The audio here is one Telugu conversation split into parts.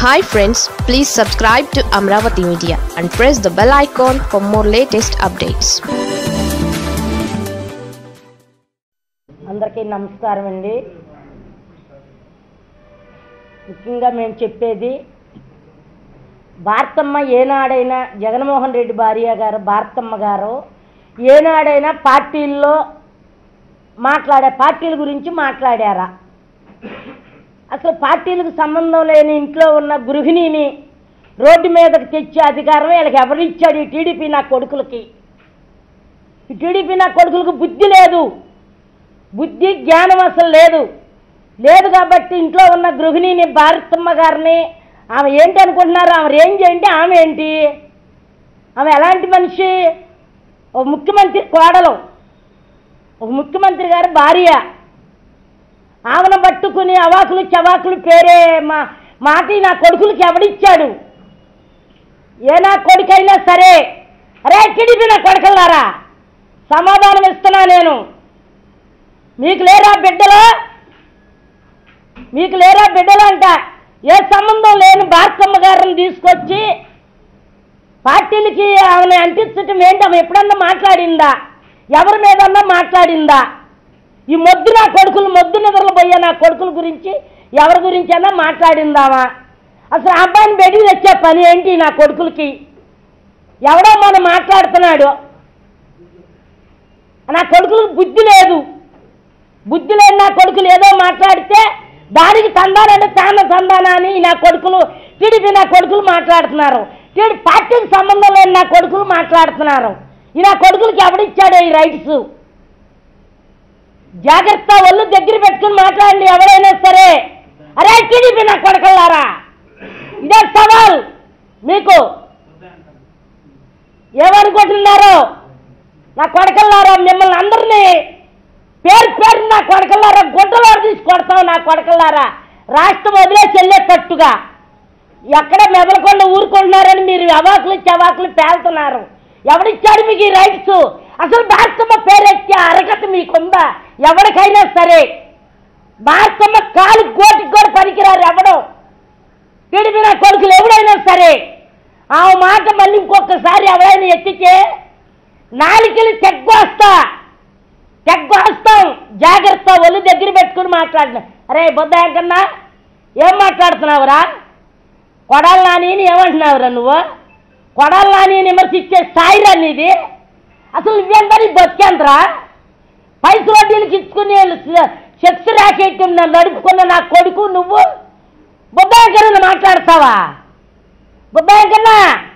hi friends please subscribe to Amaravati Media and press the bell icon for more latest updates అందరికీ నమస్కారం అండి ముఖ్యంగా మేము చెప్పేది భారతమ్మ ఏనాడైనా జగన్మోహన్ రెడ్డి భార్య గారు భారతమ్మ గారు ఏనాడైనా పార్టీల్లో మాట్లాడే పార్టీల గురించి మాట్లాడారా అసలు పార్టీలకు సంబంధం లేని ఇంట్లో ఉన్న గృహిణిని రోడ్డు మీదకి తెచ్చే అధికారం వీళ్ళకి ఎవరిచ్చాడు ఈ టీడీపీ నా కొడుకులకి ఈ టీడీపీ నా కొడుకులకు బుద్ధి లేదు బుద్ధి జ్ఞానం అసలు లేదు లేదు కాబట్టి ఇంట్లో ఉన్న గృహిణిని భారతమ్మ గారిని ఆమె ఏంటి అనుకుంటున్నారు ఆమె రేంజ్ ఏంటి ఆమె ఏంటి ఆమె ఎలాంటి మనిషి ఒక ముఖ్యమంత్రి కోడలు ఒక ముఖ్యమంత్రి గారి భార్య ఆమెను పట్టుకుని అవాకులు చవాకులు పేరే మా మాట నా కొడుకులకి ఎవడిచ్చాడు ఏ నా కొడుకైనా సరే అరే టీడీపీ నా కొడుకల్లారా సమాధానం ఇస్తున్నా నేను మీకు లేరా బిడ్డలు మీకు లేరా బిడ్డలు అంట ఏ సంబంధం లేని భారతమ్మ గారిని తీసుకొచ్చి పార్టీలకి ఆమెను అంటించటం ఏంటి ఆమె ఎప్పుడన్నా మాట్లాడిందా ఎవరి మీదన్నా మాట్లాడిందా ఈ మొద్దు నా కొడుకులు మొద్దు నిద్రలు పోయే నా కొడుకుల గురించి ఎవరి గురించి అన్నా మాట్లాడిందామా అసలు ఆ అబ్బాయిని బెడికి తెచ్చే పని ఏంటి నా కొడుకులకి ఎవడో మనం మాట్లాడుతున్నాడు నా కొడుకులకు బుద్ధి లేదు బుద్ధి లేని నా కొడుకులు ఏదో మాట్లాడితే దానికి తందానంటే తాన తందానా అని నా కొడుకులు టీడీపీ నా కొడుకులు మాట్లాడుతున్నారు టీడీ పార్టీకి సంబంధం లేని నా కొడుకులు మాట్లాడుతున్నారు ఈ నా కొడుకులకి ఎవడిచ్చాడు ఈ రైట్స్ జాగ్రత్త ఒళ్ళు దగ్గర పెట్టుకుని మాట్లాడండి ఎవరైనా సరే అరే టీడీపీ నా కొడకల్లారా ఇదే సవాల్ మీకు ఏమనుకుంటున్నారు నా కొడకల్లారా మిమ్మల్ని అందరినీ పేరు పేరు నా కొడకల్లారా గుడ్డలో తీసి కొడతాం నా కొడకల్లారా రాష్ట్రం వదిలేసి వెళ్ళేటట్టుగా ఎక్కడ మెదలకుండా ఊరుకుంటున్నారని మీరు అవాకులు చవాకులు పేలుతున్నారు ఎవడిచ్చాడు మీకు ఈ రైట్స్ అసలు భారతమ్మ పేరెత్తే అర్హత మీకుందా ఎవరికైనా సరే భారతమ్మ కాలు గోటికి కూడా పనికిరారు ఎవడం టీడీపీ నా కొడుకులు ఎవడైనా సరే ఆ మాట మళ్ళీ ఇంకొకసారి ఎవరైనా ఎత్తితే నాలుకలు తెగ్గొస్తా తెగ్గొస్తాం జాగ్రత్త ఒళ్ళు దగ్గర పెట్టుకుని మాట్లాడిన అరే బుద్ధ కన్నా ఏం మాట్లాడుతున్నావురా కొడాల నాని ఏమంటున్నావురా నువ్వు కొడాల నాని విమర్శించే స్థాయిరా నీది అసలు నువ్వెందరి బతికేంతరా పైస వడ్డీలకు ఇచ్చుకుని సెక్స్ ర్యాకెట్ నడుపుకున్న నా కొడుకు నువ్వు బుద్ధాంకరణ మాట్లాడతావా బుద్ధాంకన్నా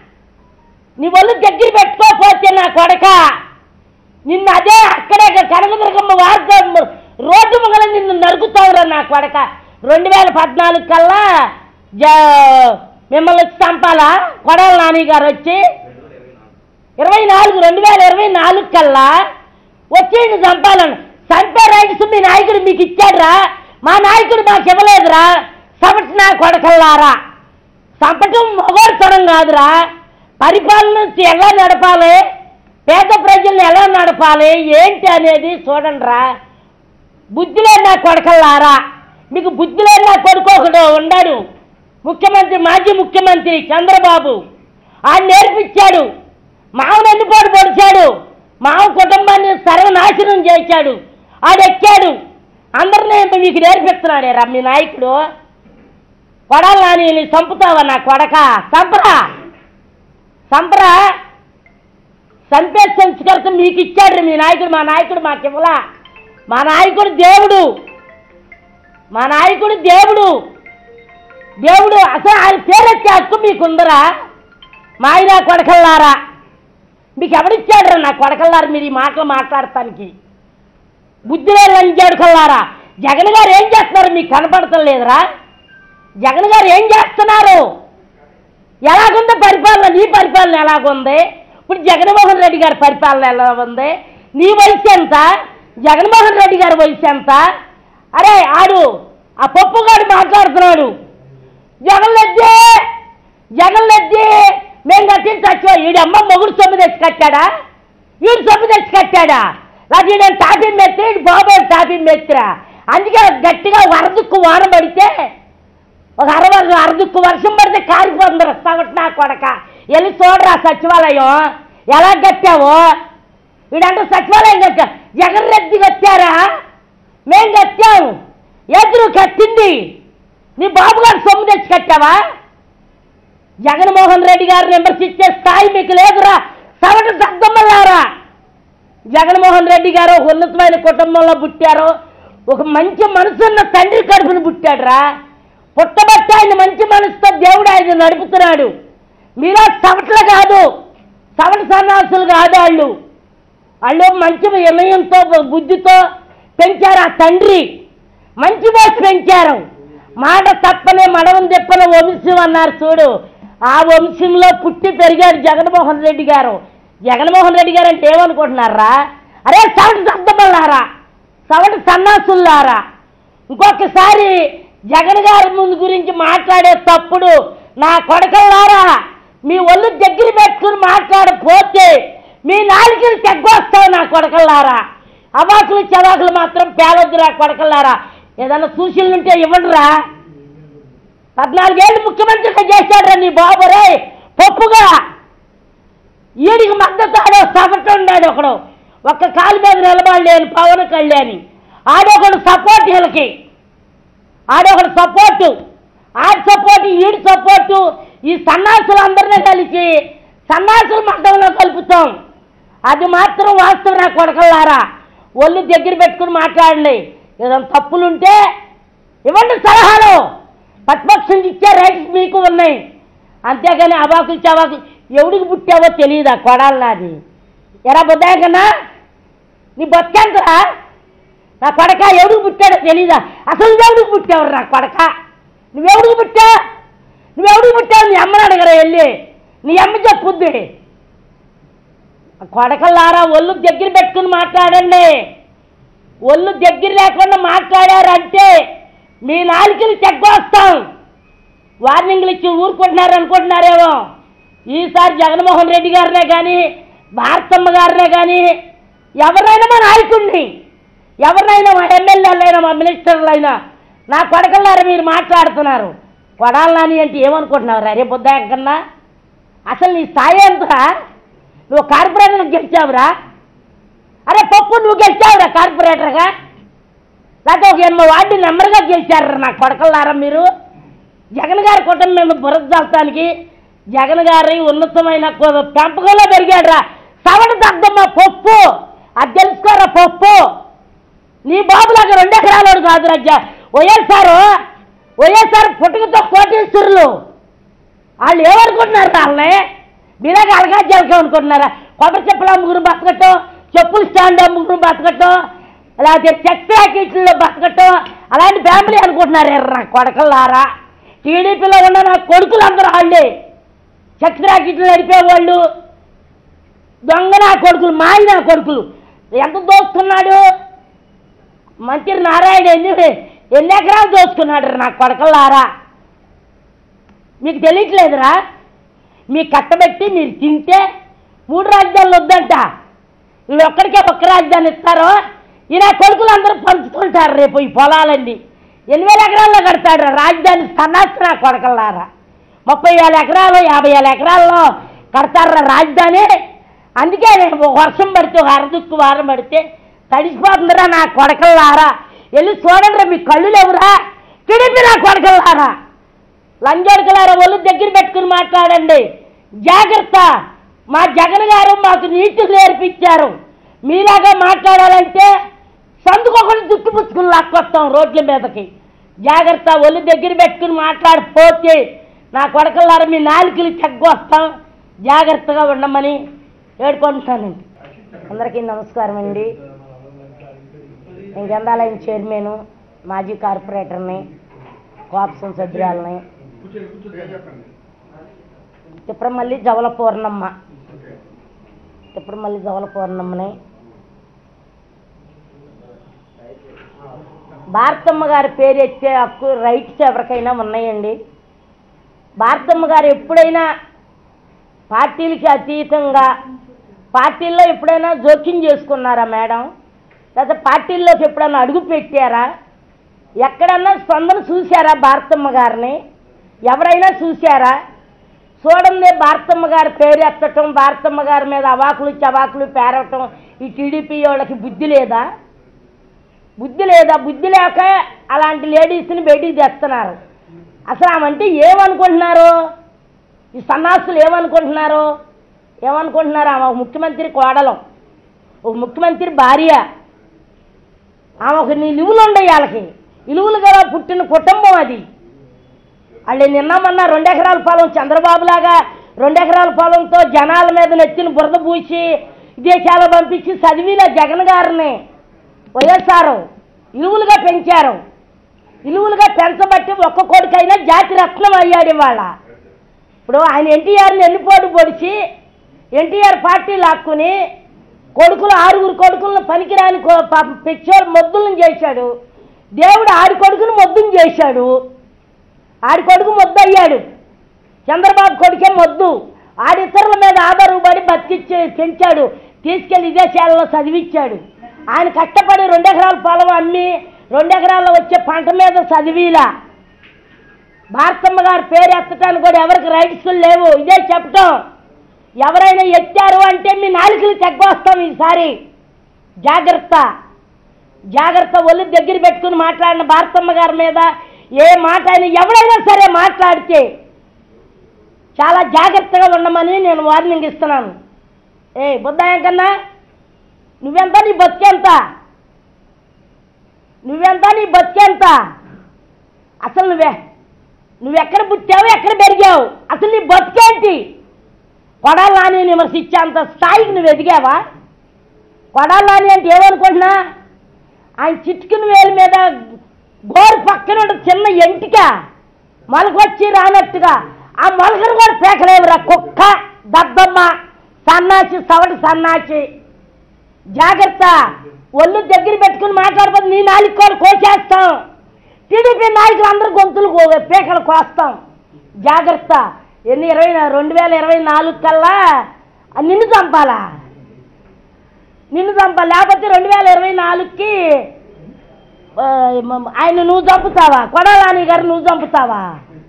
నీ ఒళ్ళు దగ్గర పెట్టుకోకపోతే నా కొడక నిన్ను అదే అక్కడే కనకదుర్గమ్మ వార్త రోడ్డు మొగల నిన్ను నరుకుతావురా నా కొడక రెండు వేల పద్నాలుగు కల్లా జ మిమ్మల్ని వచ్చి చంపాలా కొడాల నాని గారు వచ్చి ఇరవై నాలుగు రెండు వేల ఇరవై నాలుగు కల్లా వచ్చి ఈయన్ని చంపాలని చంపే రైట్స్ మీ నాయకుడు మీకు ఇచ్చాడురా మా నాయకుడు మాకు ఇవ్వలేదురా సపటి నా కొడకల్లారా చంపటం మొగోడుతనం కాదురా పరిపాలన ఎలా నడపాలి పేద ప్రజల్ని ఎలా నడపాలి ఏంటి అనేది చూడండిరా బుద్ధి లేని నా కొడకల్లారా మీకు బుద్ధి లేని నా కొడుకు ఒకడు ఉన్నాడు ముఖ్యమంత్రి మాజీ ముఖ్యమంత్రి చంద్రబాబు ఆయన నేర్పించాడు మామను ఎన్నుకోడు పొడిచాడు మామ కుటుంబాన్ని సర్వనాశనం చేశాడు ఆడెక్కాడు అందరినీ మీకు నేర్పిస్తున్నాడే రా మీ నాయకుడు కొడాలి నాని చంపుతావా నా కొడక చంపరా చంపరా చంపే సంస్కృతం మీకు ఇచ్చాడు మీ నాయకుడు మా నాయకుడు మాకు ఇవ్వలా మా నాయకుడు దేవుడు మా నాయకుడు దేవుడు దేవుడు అసలు ఆయన పేరెత్తే హక్కు మీకుందరా మా ఆయన కొడకల్లారా మీకు ఎవడిచ్చాడు నా కొడకల్లారా మీరు ఈ మాటలు మాట్లాడటానికి బుద్ధి లేని లంజాడుకల్లారా జగన్ గారు ఏం చేస్తున్నారు మీకు కనపడటం లేదురా జగన్ గారు ఏం చేస్తున్నారు ఎలాగుంది పరిపాలన నీ పరిపాలన ఎలాగుంది ఇప్పుడు జగన్మోహన్ రెడ్డి గారి పరిపాలన ఎలా ఉంది నీ వయసు ఎంత జగన్మోహన్ రెడ్డి గారి వయసు ఎంత అరే ఆడు ఆ పప్పుగాడు మాట్లాడుతున్నాడు జగన్ లెద్ది జగన్ లెద్ది మేము కట్టిన చచ్చో ఈడి అమ్మ మొగుడు సొమ్ము తెచ్చి కట్టాడా ఈడు సొమ్ము తెచ్చి కట్టాడా లేకపోతే నేను తాపి మెత్తి ఈడు బాబాయ్ తాపి మెత్తిరా అందుకే గట్టిగా వరదుక్కు వాన పడితే ఒక అరవై అరదుక్కు వర్షం పడితే కారిపోతుంది సగటు నా కొడక వెళ్ళి చూడరా సచివాలయం ఎలా కట్టావో వీడంటే సచివాలయం కట్టా జగన్ రెడ్డి కట్టారా మేం కట్టాము ఎదురు కట్టింది నీ బాబు గారు సొమ్ము తెచ్చి కట్టావా జగన్మోహన్ రెడ్డి గారిని విమర్శించే స్థాయి మీకు లేదురా సగటు దద్దమ్మలారా జగన్మోహన్ రెడ్డి గారు ఒక ఉన్నతమైన కుటుంబంలో పుట్టారు ఒక మంచి మనసున్న తండ్రి కడుపును పుట్టాడురా పుట్టబట్టి ఆయన మంచి మనసుతో దేవుడు ఆయన నడుపుతున్నాడు మీలో సవటలు కాదు సవట సన్నాసులు కాదు వాళ్ళు వాళ్ళు మంచి వినయంతో బుద్ధితో పెంచారు ఆ తండ్రి మంచి మోసి పెంచారు మాట తప్పనే మడవం తిప్పన వంశం అన్నారు చూడు ఆ వంశంలో పుట్టి పెరిగాడు జగన్మోహన్ రెడ్డి గారు జగన్మోహన్ రెడ్డి గారు అంటే ఏమనుకుంటున్నారా అరే సవటి శబ్దమల్లారా సవటి సన్నాసుల్లారా ఇంకొకసారి జగన్ గారి ముందు గురించి మాట్లాడే తప్పుడు నా కొడకల్లారా మీ ఒళ్ళు దగ్గర పెట్టుకుని మాట్లాడపోతే మీ నాలుకలు తెగ్గొస్తావు నా కొడకల్లారా అవాకులు చవాకులు మాత్రం పేలొద్దు నా కొడకల్లారా ఏదన్నా సూచనలు ఉంటే ఇవ్వండిరా పద్నాలుగేళ్ళు ముఖ్యమంత్రిగా చేశాడు నీ బాబురే పప్పుగా ఈడికి మద్దతు ఆడో సపట ఉన్నాడు ఒకడు ఒక్క కాలు మీద నిలబడలేని పవన్ కళ్యాణి ఆడొకడు సపోర్ట్ వీళ్ళకి ఆడొకడు సపోర్టు ఆడి సపోర్టు ఈడి సపోర్టు ఈ సన్నాసులు అందరినీ కలిసి సన్నాసుల మడ్డంలో కలుపుతాం అది మాత్రం వాస్తవం నా కొడకల్లారా ఒళ్ళు దగ్గర పెట్టుకుని మాట్లాడండి ఏదైనా తప్పులుంటే ఇవ్వండి సలహాలు ప్రతిపక్షం ఇచ్చే రైట్స్ మీకు ఉన్నాయి అంతేగాని అబాకులు చవాకులు ఎవడికి పుట్టావో తెలియదా కొడాలి నాది ఎరా బుద్ధాకన్నా నీ బతికేంతరా నా కొడక ఎవడికి పుట్టాడో తెలీదా అసలు ఎవడికి పుట్టావు నా కొడక నువ్వెవడికి పుట్టా నువ్వెవడికి పుట్టావు నీ అమ్మని అడగరా వెళ్ళి నీ అమ్మ చెప్పుద్ది కొడకల్లారా ఒళ్ళు దగ్గర పెట్టుకుని మాట్లాడండి ఒళ్ళు దగ్గర లేకుండా మాట్లాడారంటే మీ నాలుకలు చెక్కొస్తాం వార్నింగ్లు ఇచ్చి ఊరుకుంటున్నారు అనుకుంటున్నారేమో ఈసారి జగన్మోహన్ రెడ్డి గారినే కానీ భారతమ్మ గారినే కానీ ఎవరైనా మా నాయకుడిని ఎవరినైనా మా ఎమ్మెల్యేలైనా మా మినిస్టర్లైనా నా కొడకల్లారా మీరు మాట్లాడుతున్నారు కొడాలని అంటే ఏమనుకుంటున్నారు అరే బుద్ధ కన్నా అసలు నీ స్థాయి ఎంతరా నువ్వు కార్పొరేటర్ గెలిచావురా అరే పప్పు నువ్వు గెలిచావురా కార్పొరేటర్గా లేకపోతే ఒక ఎనభై వార్డు నెంబర్గా గెలిచారు నా కొడకల్లారా మీరు జగన్ గారి కుటుంబం మీద బురద చల్లటానికి జగన్ గారి ఉన్నతమైన కు- పెంపకంలో పెరిగాడురా సవడ దద్దమ్మ పప్పు అది తెలుసుకోరా పప్పు నీ బాబులాగా రెండు ఎకరాలోడు కాదు రజ్జ వైఎస్ఆర్ వైఎస్ఆర్ పుట్టుకతో కోటీశ్వరులు వాళ్ళు ఏమనుకుంటున్నారు వాళ్ళని మీలాగా అలగా జలకం అనుకుంటున్నారా కొబ్బరి చెప్పులు అమ్ముకుని బతకటం చెప్పులు స్టాండ్ అమ్ముకుని బతకటం లేకపోతే చెక్ ప్యాకెట్లో బతకటం అలాంటి ఫ్యామిలీ అనుకుంటున్నారు ఎర్ర కొడకల్లారా టీడీపీలో ఉన్న నా కొడుకులు అందరూ వాళ్ళే చెక్ ప్యాకెట్లు నడిపేవాళ్ళు దొంగ నా కొడుకులు మాయ నా కొడుకులు ఎంత దోస్తున్నాడు మంత్రి నారాయణ ఎన్ని ఎన్ని ఎకరాలు దోచుకున్నాడు నా కొడకల్లారా మీకు తెలియట్లేదురా మీ కట్టబెట్టి మీరు తింటే మూడు రాజధానులు వద్దంట వీళ్ళు ఒక్కడికే ఒక్క రాజధాని ఇస్తారో ఈయన కొడుకులు అందరూ పంచుకుంటారు రేపు ఈ పొలాలన్నీ ఎన్ని వేల ఎకరాల్లో కడతాడు రాజధాని సన్నాసిన కొడకల్లారా ముప్పై వేల ఎకరాలు యాభై వేల ఎకరాల్లో కడతారా రాజధాని అందుకే నేను ఒక వర్షం పడితే ఒక అరదుక్కు వారం పడితే తడిసిపోతుందిరా నా కొడకల్లారా వెళ్ళి చూడండి మీ కళ్ళు లేవురా టిడిపి నా కొడకల్లారా లంజోడకలారా ఒళ్ళు దగ్గర పెట్టుకుని మాట్లాడండి జాగ్రత్త మా జగన్ గారు మాకు నీతులు నేర్పించారు మీలాగా మాట్లాడాలంటే సందుకొకటి జుట్టు పుచ్చుకుని లాక్కొస్తాం రోడ్ల మీదకి జాగ్రత్త ఒళ్ళు దగ్గర పెట్టుకుని మాట్లాడిపోతే నా కొడకల్లారా మీ నాలుకలు చెగ్గొస్తాం జాగ్రత్తగా ఉండమని వేడుకుంటున్నానండి అందరికీ నమస్కారం అండి నేను గంధాలయం చైర్మన్ మాజీ కార్పొరేటర్ని కోపసం సభ్యురాలని తిప్పరమల్లి జవల పూర్ణమ్మ తిప్పరమల్లి జవల పూర్ణమ్మని భారతమ్మ గారి పేరు ఎత్తే హక్కు రైట్స్ ఎవరికైనా ఉన్నాయండి భారతమ్మ గారు ఎప్పుడైనా పార్టీలకి అతీతంగా పార్టీల్లో ఎప్పుడైనా జోక్యం చేసుకున్నారా మేడం లేదా పార్టీల్లోకి ఎప్పుడైనా అడుగు పెట్టారా ఎక్కడన్నా స్పందన చూశారా భారతమ్మ గారిని ఎవరైనా చూశారా చూడండి భారతమ్మ గారి పేరు ఎత్తటం భారతమ్మ గారి మీద అవాకులు చవాకులు పేరవటం ఈ టీడీపీ వాళ్ళకి బుద్ధి లేదా బుద్ధి లేదా బుద్ధి లేక అలాంటి లేడీస్ని బయటికి తెస్తున్నారు అసలు ఆమంటే ఏమనుకుంటున్నారు ఈ సన్నాసులు ఏమనుకుంటున్నారు ఏమనుకుంటున్నారు ఆమె ఒక ముఖ్యమంత్రి కోడలం ఒక ముఖ్యమంత్రి భార్య ఆమె ఒక నిలువులు ఉండయి వాళ్ళకి ఇలువులు గల పుట్టిన కుటుంబం అది వాళ్ళు నిన్నమన్నా రెండు ఎకరాల పొలం చంద్రబాబు లాగా రెండు ఎకరాల పొలంతో జనాల మీద నెత్తిన బురద పూసి విదేశాలు పంపించి చదివిన జగన్ గారిని వైఎస్ఆర్ ఇలువులుగా పెంచారు ఇలువులుగా పెంచబట్టి ఒక్క కొడుకైనా జాతి రత్నం అయ్యాడు ఇవాళ ఇప్పుడు ఆయన ఎన్టీఆర్ని ఎన్నిపోటు పొడిచి ఎన్టీఆర్ పార్టీ లాక్కుని కొడుకులు ఆరుగురు కొడుకులను పనికిరాని కో- పాపం పిచ్చోళ్ళు మొద్దులను చేశాడు దేవుడు ఆడి కొడుకును మొద్దును చేశాడు ఆడి కొడుకు మొద్దు అయ్యాడు చంద్రబాబు కొడుకే మొద్దు ఆడితరుల మీద ఆధారపడి బతికిచ్చి పెంచాడు తీసుకెళ్లి విదేశాలలో చదివిచ్చాడు ఆయన కష్టపడి రెండు ఎకరాల పొలం అమ్మి రెండు ఎకరాల్లో వచ్చే పంట మీద చదివిలా భారతమ్మ గారి పేరు ఎత్తడానికి కూడా ఎవరికి రైట్స్ లేవు ఇదే చెప్పటం ఎవరైనా ఎత్తారు అంటే మీ నాలుకలు తగ్గొస్తాం ఈసారి జాగ్రత్త జాగ్రత్త ఒళ్ళు దగ్గర పెట్టుకుని మాట్లాడిన భారతమ్మ గారి మీద ఏ మాట అయినా ఎవరైనా సరే మాట్లాడితే చాలా జాగ్రత్తగా ఉండమని నేను వార్నింగ్ ఇస్తున్నాను ఏ బుద్ధాయం కన్నా నువ్వెంత నీ బతికెంత నువ్వెంత నీ బతికెంత అసలు నువ్వే నువ్వెక్కడ పుట్టావు ఎక్కడ పెరిగావు అసలు నీ బతికేంటి కొడాలని విమర్శించేంత స్థాయికి నువ్వు ఎదిగావా కొడాలని అంటే ఏమనుకుంటున్నా ఆయన చిట్టుకుని వేలు మీద గోరు పక్కన ఉన్న చిన్న ఎంటిక మొలకొచ్చి రానట్టుగా ఆ మొలకను కూడా పేకలేవురా కుక్క దద్దమ్మ సన్నాసి సవటి సన్నాసి జాగ్రత్త ఒళ్ళు దగ్గర పెట్టుకుని మాట్లాడబోదు నీ నాలుగు కూడా కోసేస్తాం టీడీపీ నాయకులు అందరూ గొంతులు కో- పీకలు కోస్తాం జాగ్రత్త ఎన్ని ఇరవై రెండు వేల ఇరవై నాలుగు కల్లా ఆ నిన్ను చంపాలా నిన్ను చంపాలి లేకపోతే రెండు వేల ఇరవై నాలుగుకి ఆ, మ- ఆయన నువ్వు చంపుతావా కొడాలని గారు నువ్వు చంపుతావా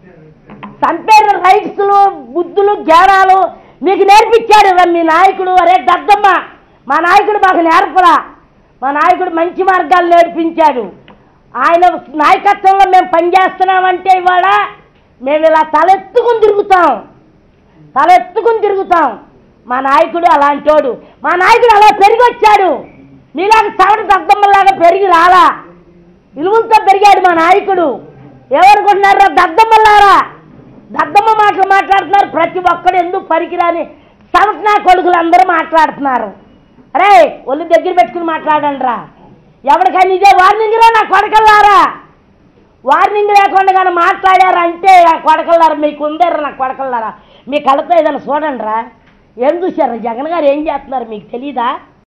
చంపేరు రైట్స్లు బుద్ధులు జ్ఞానాలు మీకు నేర్పించాడు రా మీ నాయకుడు అరే దద్దమ్మ మా నాయకుడు మాకు నేర్పరా మా నాయకుడు మంచి మార్గాలు నేర్పించాడు ఆయన నాయకత్వంలో మేము పనిచేస్తున్నామంటే ఇవాళ మేము ఇలా తలెత్తుకుని తిరుగుతాం తలెత్తుకుని తిరుగుతాం మా నాయకుడు అలాంటోడు మా నాయకుడు అలా పెరిగి వచ్చాడు మీలాగా సవడ దద్దమ్మలాగా పెరిగి రాలా విలువలతో పెరిగాడు మా నాయకుడు ఏమనుకుంటున్నారా దద్దమ్మలారా దద్దమ్మ మాటలు మాట్లాడుతున్నారు ప్రతి ఒక్కడు ఎందుకు పనికిరాని సవట్నా కొడుకులు అందరూ మాట్లాడుతున్నారు అరే ఒళ్ళు దగ్గర పెట్టుకుని మాట్లాడండి రా ఎవరికైనా ఇదే వార్నింగ్ రా నా కొడకల్లారా వార్నింగ్ లేకుండా కానీ మాట్లాడారంటే ఆ కొడకల్లారా మీకు ఉందేరా నా కొడకల్లారా మీ కళ్ళతో ఏదైనా చూడండి రా ఏం చూశారు జగన్ గారు ఏం చేస్తున్నారు మీకు తెలీదా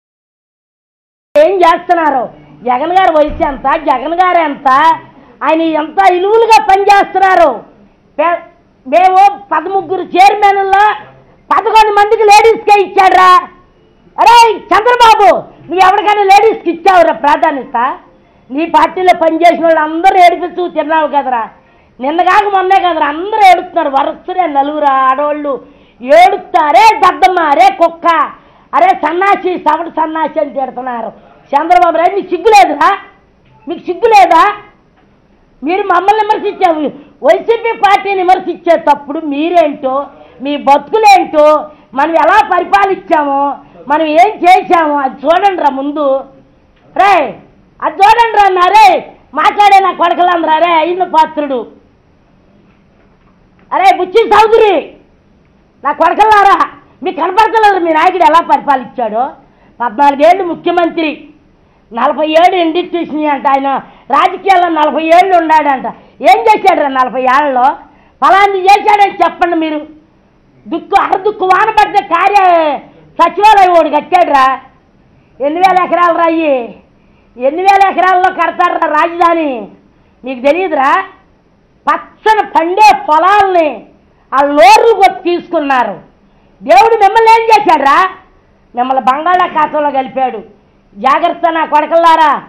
ఏం చేస్తున్నారు జగన్ గారి వయసు ఎంత జగన్ గారు ఎంత ఆయన ఎంత ఇలువులుగా పనిచేస్తున్నారు పే- మేము పదముగ్గురు చైర్మన్లో పదకొండు మందికి లేడీస్కే ఇచ్చాడురా అరే చంద్రబాబు నువ్వు ఎవరికైనా లేడీస్కి ఇచ్చావురా ప్రాధాన్యత నీ పార్టీలో పనిచేసిన వాళ్ళు అందరూ ఏడిపిస్తూ తిన్నావు కదరా నిన్న కాక మొన్నే కదరా అందరూ ఏడుస్తున్నారు వరుసనే నలుగురు ఆడవాళ్ళు ఏడుస్తారే దద్దమ్మ అరే కుక్క అరే సన్నాసి సవడు సన్నాసి అని తిడుతున్నారు చంద్రబాబు రాజు మీకు సిగ్గులేదురా మీకు సిగ్గులేదా మీరు మమ్మల్ని విమర్శించావు వైసీపీ పార్టీని విమర్శించేటప్పుడు మీరేంటో మీ బతుకులేంటో మనం ఎలా పరిపాలించామో మనం ఏం చేశామో అది చూడండి రా ముందు రే అది చూడండి రా అన్నారే మాట్లాడే నా కొడకలందరూ అరే అయిన పాత్రుడు అరే బుచ్చి చౌదరి నా కొడకల్లారా మీకు కనపడతలేదు మీ నాయకుడు ఎలా పరిపాలించాడో పద్నాలుగేళ్ళు ముఖ్యమంత్రి నలభై ఏళ్ళు ఇండిస్ట్యూషన్ అంట ఆయన రాజకీయాల్లో నలభై ఏళ్ళు ఉన్నాడంట ఏం చేశాడు రా నలభై ఏళ్ళలో ఫలాన్ని చేశాడని చెప్పండి మీరు దుక్కు అరదుక్కు వాన పడితే కార్య సచివాలయం ఒకటి కట్టాడురా ఎన్ని వేల ఎకరాలు రాయి ఎన్ని వేల ఎకరాల్లో కడతారా రాజధాని మీకు తెలియదురా పచ్చని పండే పొలాల్ని ఆ లోర్లు కొట్టి తీసుకున్నారు దేవుడు మిమ్మల్ని ఏం చేశాడురా మిమ్మల్ని బంగాళాఖాతంలో కలిపాడు జాగ్రత్త నా కొడకల్లారా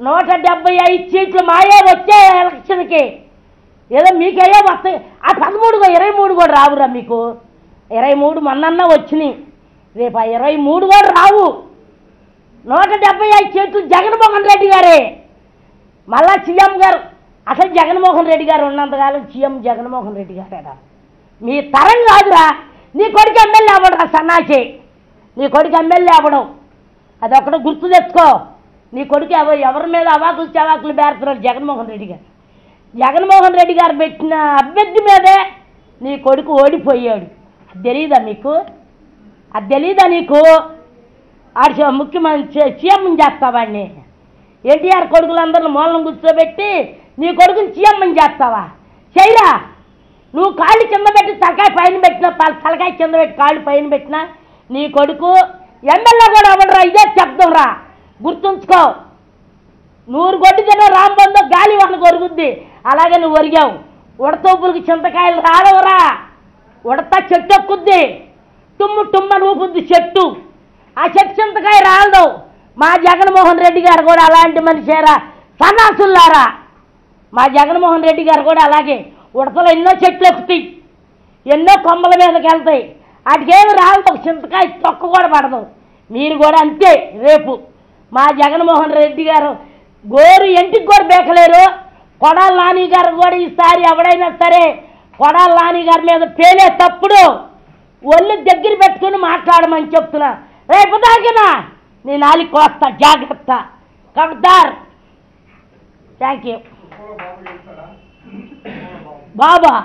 నూట డెబ్బై ఐదు సీట్లు మాయే వచ్చే ఎలక్షన్కి ఏదో మీకయ్యే వస్తాయి ఆ పదమూడు కూడా ఇరవై మూడు కూడా రావురా మీకు ఇరవై మూడు మొన్న వచ్చినాయి రేపు ఆ ఇరవై మూడు కూడా రావు నూట డెబ్బై ఐదు సీట్లు జగన్మోహన్ రెడ్డి గారే మళ్ళా సీఎం గారు అసలు జగన్మోహన్ రెడ్డి గారు ఉన్నంతకాలం సీఎం జగన్మోహన్ రెడ్డి గారేడా మీ తరం కాదురా నీ కొడుకు ఎమ్మెల్యే అవ్వడురా సన్నాసి నీ కొడుకు ఎమ్మెల్యే అవ్వడం అదొకటి గుర్తు తెచ్చుకో నీ కొడుకు ఎవ ఎవరి మీద అవాకులు చవాకులు బేరుతున్నాడు జగన్మోహన్ రెడ్డి గారు జగన్మోహన్ రెడ్డి గారు పెట్టిన అభ్యర్థి మీదే నీ కొడుకు ఓడిపోయాడు అది తెలీదా మీకు అది తెలీదా నీకు ఆడు చే- ముఖ్యమంత్రి సీఎం చేస్తావాడిని ఎన్టీఆర్ కొడుకులందరిని మూలం కూర్చోబెట్టి నీ కొడుకుని సీఎం చేస్తావా చేయరా నువ్వు కాళ్ళు కింద పెట్టి తలకాయ పైన పెట్టినా తల- తలకాయ కింద పెట్టి కాళ్ళు పైన పెట్టినా నీ కొడుకు ఎమ్మెల్యే కూడా అవ్వడరా ఇదే శబ్దం రా గుర్తుంచుకో నూరు కొట్టి తిన్న రాంబందో గాలి వాళ్ళ కొరుగుద్ది అలాగే నువ్వు ఒరిగావు ఉడతోపులకి చింతకాయలు రాడవరా ఉడత చెట్టు ఎక్కుద్ది తుమ్ము తుమ్మని ఊపుద్ది చెట్టు ఆ చెట్టు చింతకాయ రాలదు మా జగన్మోహన్ రెడ్డి గారు కూడా అలాంటి మనిషేరా సన్నాసుల్లారా మా జగన్మోహన్ రెడ్డి గారు కూడా అలాగే ఉడతలు ఎన్నో చెట్లు ఎక్కుతాయి ఎన్నో కొమ్మల మీదకి వెళ్తాయి వాటికేమి రాదు ఒక చింతకాయ తొక్క కూడా పడదు మీరు కూడా అంతే రేపు మా జగన్మోహన్ రెడ్డి గారు గోరు ఎంటికి కూడా బేకలేరు కొడాల నాని గారు కూడా ఈసారి ఎవడైనా సరే కొడాల నాని గారి మీద పేలే తప్పుడు ఒళ్ళు దగ్గర పెట్టుకుని మాట్లాడమని చెప్తున్నా రేపు దాకినా నీ నాలుగు కోస్తా జాగ్రత్త కడతార్ థ్యాంక్ యూ బాబా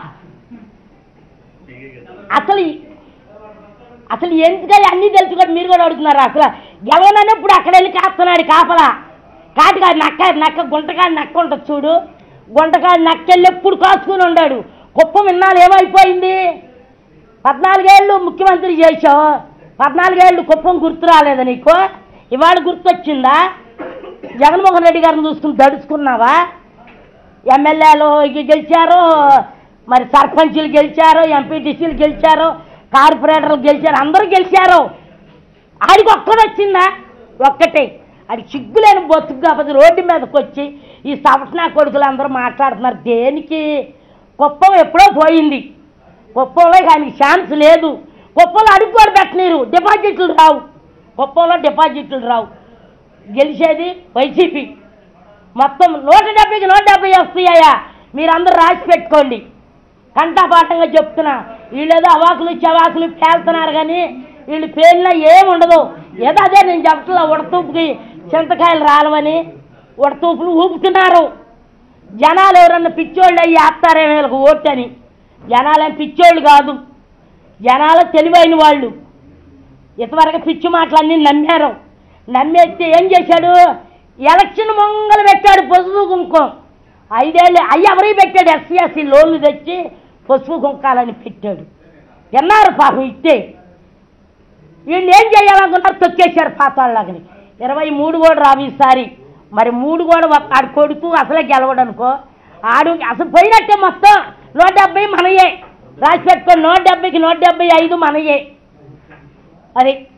అసలు ఈ- అసలు ఎందుకని అన్నీ తెలుసుకొని మీరు కూడా అడుగుతున్నారు అసలు గెలవనప్పుడు అక్కడ వెళ్ళి కాస్తున్నాడు కాపలా కాటికాడు నక్క నక్క గుంటకాడు నక్క ఉంటుంది చూడు గుంటకాడు నక్కెళ్ళి ఎప్పుడు కాసుకుని ఉన్నాడు కుప్పం ఇన్నాళ్ళు ఏమైపోయింది పద్నాలుగేళ్ళు ముఖ్యమంత్రి చేసావు పద్నాలుగేళ్ళు కుప్పం గుర్తు రాలేదా నీకు ఇవాళ గుర్తొచ్చిందా జగన్మోహన్ రెడ్డి గారిని చూసుకుని దడుచుకున్నావా ఎమ్మెల్యేలు ఇక గెలిచారు మరి సర్పంచులు గెలిచారు ఎంపీటీసీలు గెలిచారు కార్పొరేటర్లు గెలిచారు అందరూ గెలిచారు ఆడికి ఒక్కడు వచ్చిందా ఒక్కటే అది సిగ్గులేని బతుకు కాకపోతే రోడ్డు మీదకి వచ్చి ఈ సవటనా కొడుకులు అందరూ మాట్లాడుతున్నారు దేనికి కుప్పం ఎప్పుడో పోయింది కుప్పంలో ఆయనకి ఛాన్స్ లేదు కుప్పంలో అడుగు కూడా పెట్టనీరు డిపాజిట్లు రావు కుప్పంలో డిపాజిట్లు రావు గెలిచేది వైసీపీ మొత్తం నూట డెబ్బైకి నూట డెబ్బై వస్తాయా మీరందరూ రాసి పెట్టుకోండి కంటాపాఠంగా చెప్తున్నా వీళ్ళేదో అవాకులు చవాకులు పేలుతున్నారు కానీ వీళ్ళు పేలినా ఏముండదు ఏదో అదే నేను చెప్పట్లా ఉడతూపుకి చింతకాయలు రాలవని ఉడతూపులు ఊపుతున్నారు జనాలు ఎవరన్నా పిచ్చోళ్ళు అయ్యి ఆపుతారేమో వీళ్ళకి ఓటు అని జనాలేం పిచ్చోళ్ళు కాదు జనాలు తెలివైన వాళ్ళు ఇంతవరకు పిచ్చి మాటలన్నీ నమ్మారు నమ్మేస్తే ఏం చేశాడు ఎలక్షన్ మొంగలు పెట్టాడు పసుపు కుంకుమ ఐదేళ్ళు అయ్యి ఎవరికి పెట్టాడు ఎస్సీ ఎస్సీ లోన్లు తెచ్చి పసుపు కుంకాలని పెట్టాడు విన్నారు పాపం ఇస్తే వీళ్ళు ఏం చేయాలనుకున్నారు తొక్కేశారు పాతాళ్ళని ఇరవై మూడు కూడా రావు ఈసారి మరి మూడు కూడా ఒక- ఆడు కొడుకు అసలే గెలవడు అనుకో ఆడు అసలు పోయినట్టే మొత్తం నూట డెబ్బై మనయే రాసి పెట్టుకో నూట డెబ్బైకి నూట డెబ్బై ఐదు మనయే అది